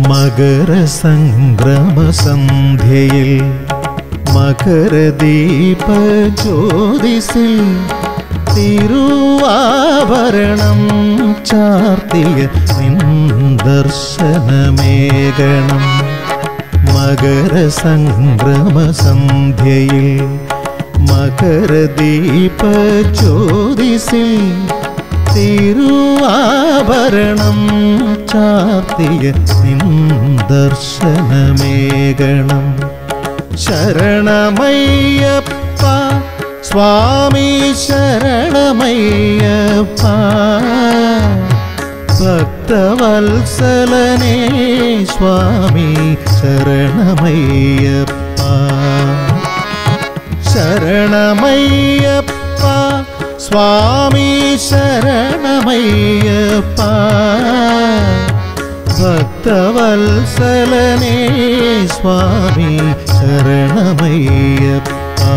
മകരസംക്രമസന്ധ്യയിൽ മകരദീപ ജ്യോതിസിൽ തിരുവാഭരണം ചാർത്തിയ നിൻ ദർശനമേകണം മകരസംക്രമസന്ധ്യയിൽ മകരദീപ ജ്യോതിസിൽ തിരുവാഭരണം ചാർത്തിയ നിൻ ദർശനമേകണം ശരണമയ്യപ്പ സ്വാമി ശരണമയ്യപ്പ ഭക്തവത്സലനേ സ്വാമി ശരണമയ്യപ്പ ശരണമയ്യപ്പ സ്വാമി ശരണമയ്യപ്പ ഭക്തവത്സലനേ സ്വാമി ശരണമയ്യപ്പ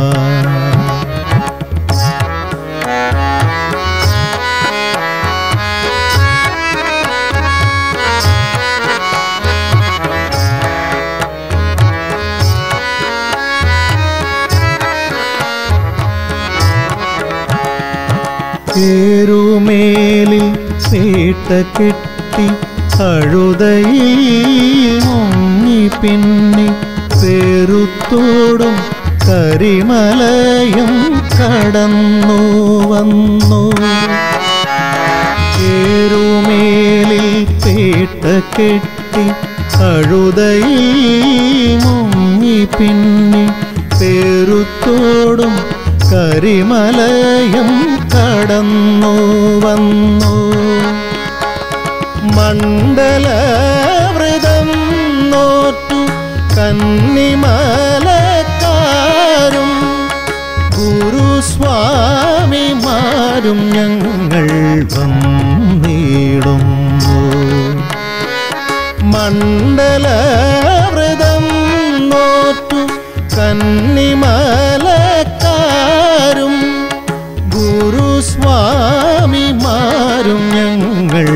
ഏറുമേലിൽ പേട്ട കെട്ടി അഴുതയിൽ മുങ്ങി പിന്നി പേരുത്തോടും കരിമലയും കടന്നു വന്നു ഏറുമേലിൽ പേട്ട കെട്ടി അഴുതയിൽ മുങ്ങി പിന്നി പേരുത്തോടും കരിമലയും കടന്നു വന്നു മണ്ഡലവ്രതം നോറ്റു കന്നിമലക്കാരും ഗുരുസ്വാമിമാരും ഞങ്ങൾ വന്നിടുന്നു മണ്ഡലവ്രതം നോറ്റു കന്നിമലക്കാരും ഗുരുസ്വാമിമാരും ഞങ്ങൾ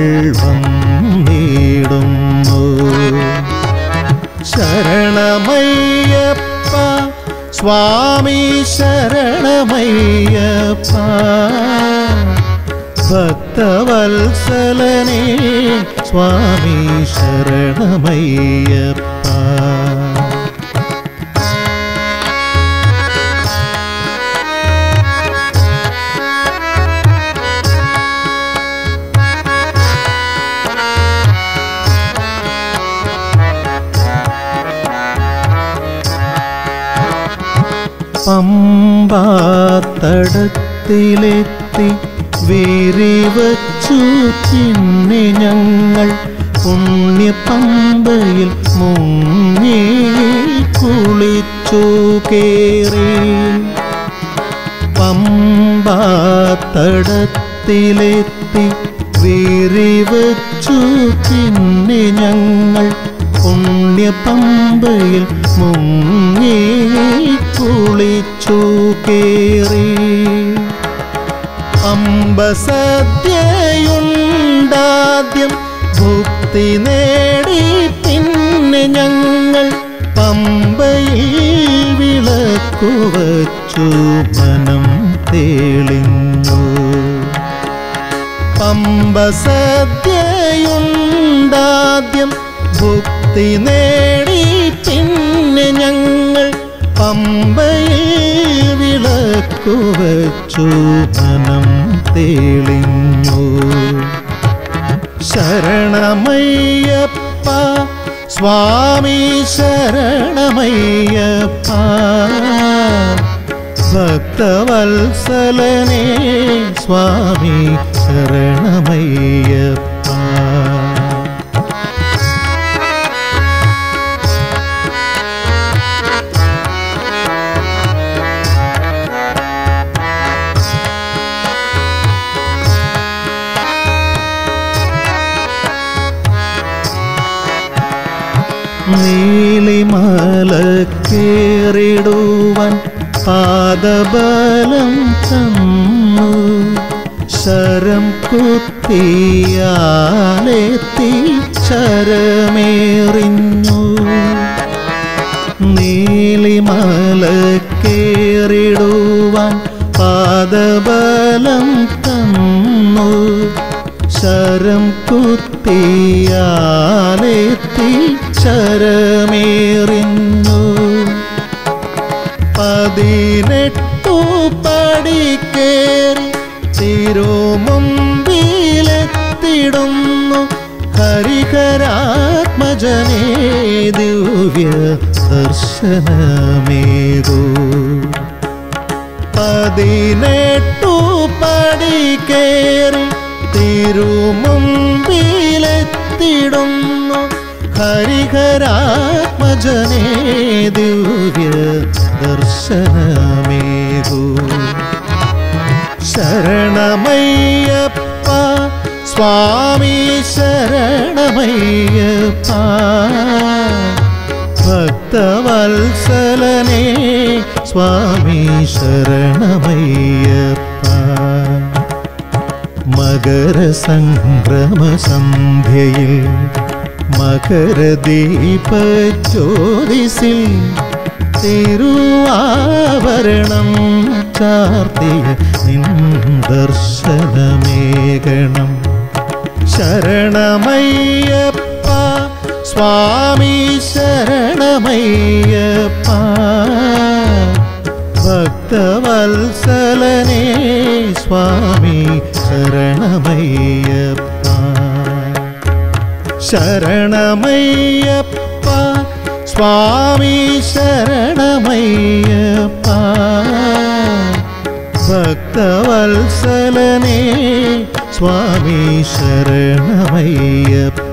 വന്നിടുന്നു ശരണമയ്യപ്പ സ്വാമി ശരണമയ്യപ്പ ഭക്തവത്സലനേ സ്വാമി ശരണമയ്യപ്പ പമ്പാത്തടത്തിലെത്തി വിരിവച്ചു പിന്നെ ഞങ്ങൾ പുണ്യപമ്പയിൽ മുങ്ങി കുളിച്ചു കേറി പമ്പാത്തടത്തിലെത്തി വിരിവച്ചു പിന്നെ ഞങ്ങൾ പുണ്യപമ്പയിൽ മുങ്ങി കുളിച്ചു കേറി അമ്പസദ്യയുണ്ടാദ്യം ഭുക്തി നേടി പിന്നെ ഞങ്ങൾ പമ്പയിൽ വിളക്കു വച്ചു മനം തെളിഞ്ഞു പമ്പസദ്യയുണ്ടാദ്യം ഭുക്തി നേടി പിന്നെ ഞങ്ങൾ പമ്പയിൽ വിളക്കു വച്ചു മനം തെളിഞ്ഞു ശരണമയ്യപ്പ സ്വാമി ശരണമയ്യപ്പ ഭക്തവത്സലനേ സ്വാമി ശരണമയ്യപ്പ നീലിമലക്കേറിടുവാൻ പാദബലം തന്നു ശരം കുത്തിയാലെത്തി ശരമേറിഞ്ഞു നീലിമല കേറിടുവാൻ പാദബലം തന്നു ശരം കുത്തിയാലെത്തി ശരമേറിഞ്ഞു പതിനെട്ടു പടി കേറി തിരുമുമ്പിലെത്തിടുന്നു ഹരിഹരാത്മജനേ ദിവ്യ ദർശനമേകൂ പതിനെട്ടു പടി കേറി തിരുമുമ്പിലെത്തിടുന്നു ഹരിഹരാത്മജനേ ദിവ്യ ദർശനമേകൂ ശരണമയ്യപ്പ സ്വാമി ശരണമയ്യപ്പ ഭക്തവത്സലനേ സ്വാമി ശരണമയ്യപ്പ മകരസംക്രമ സന്ധ്യയിൽ മകരദീപ ജ്യോതിസിൽ തിരുവാഭരണം ചാർത്തിയ നിൻ ദർശനമേകണം ശരണമയ്യപ്പ സ്വാമി ശരണമയ്യപ്പ ഭക്തവത്സലനേ സ്വാമി ശരണമയ്യപ്പ ശരണമയ്യപ്പ സ്വാമി ശരണമയ്യപ്പ ഭക്തവത്സലനേ സ്വാമി ശരണമയ്യപ്പ